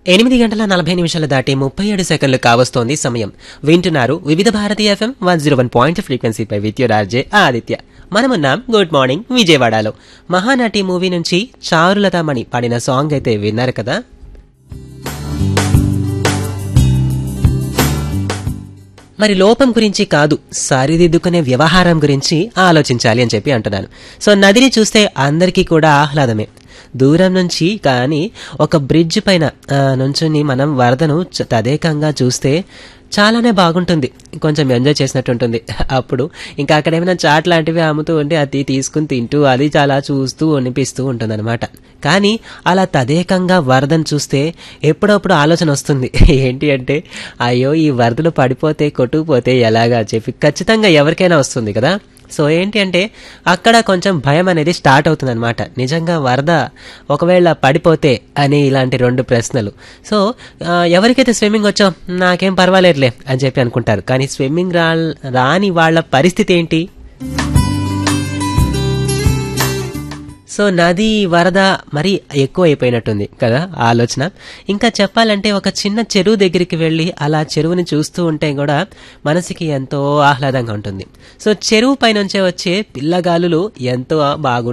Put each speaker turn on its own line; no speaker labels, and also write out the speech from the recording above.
ఎనిమిది గంటల నలభై నిమిషాలు దాటి ముప్పై ఏడు సెకండ్లు కావస్తోంది సమయం వింటున్నారు Vividh Bharati FM one zero one point ఫ్రీక్వెన్సీపై విద్యురార్జే ఆదిత్య మనమున్నాం గుడ్ మార్నింగ్ విజయవాడలో మహానటి మూవీ నుంచి చారులతామణి పాడిన సాంగ్ అయితే విన్నారు కదా మరి లోపం గురించి కాదు సరిదిద్దుకునే వ్యవహారం గురించి ఆలోచించాలి అని చెప్పి అంటున్నాను సో నదిని చూస్తే అందరికీ కూడా ఆహ్లాదమే దూరం నుంచి కానీ ఒక బ్రిడ్జ్ పైన ఆ, నుంచుని మనం వరదను చ- తదేకంగా చూస్తే చాలానే బాగుంటుంది కొంచెం ఎంజాయ్ చేసినట్టు ఉంటుంది అప్పుడు ఇంకా అక్కడ ఏమైనా చాట్ లాంటివి అమ్ముతూ ఉంటే అది తీసుకుని తింటూ అది చాలా చూస్తూ అనిపిస్తూ ఉంటుందన్నమాట కానీ అలా తదేకంగా వరదను చూస్తే ఎప్పుడప్పుడు ఆలోచన వస్తుంది ఏంటి అంటే అయ్యో ఈ వరదలు పడిపోతే కొట్టుకుపోతే ఎలాగా చెప్పి ఖచ్చితంగా ఎవరికైనా వస్తుంది కదా సో ఏంటి అంటే అక్కడ కొంచెం భయం అనేది స్టార్ట్ అవుతుంది అనమాట నిజంగా వరద ఒకవేళ పడిపోతే అని ఇలాంటి రెండు ప్రశ్నలు సో ఆ, ఎవరికైతే స్విమ్మింగ్ వచ్చో నాకేం పర్వాలేదులే అని చెప్పి అనుకుంటారు కానీ స్విమ్మింగ్ రా రాని వాళ్ళ పరిస్థితి ఏంటి సో నది వరద మరీ ఎక్కువ అయిపోయినట్టుంది కదా ఆ ఆలోచన ఇంకా చెప్పాలంటే ఒక చిన్న చెరువు దగ్గరికి వెళ్ళి అలా చెరువుని చూస్తూ ఉంటే కూడా మనసుకి ఎంతో ఆహ్లాదంగా ఉంటుంది సో చెరువు పైనుంచే వచ్చే పిల్లగాలులు ఎంతో బాగుంటాయి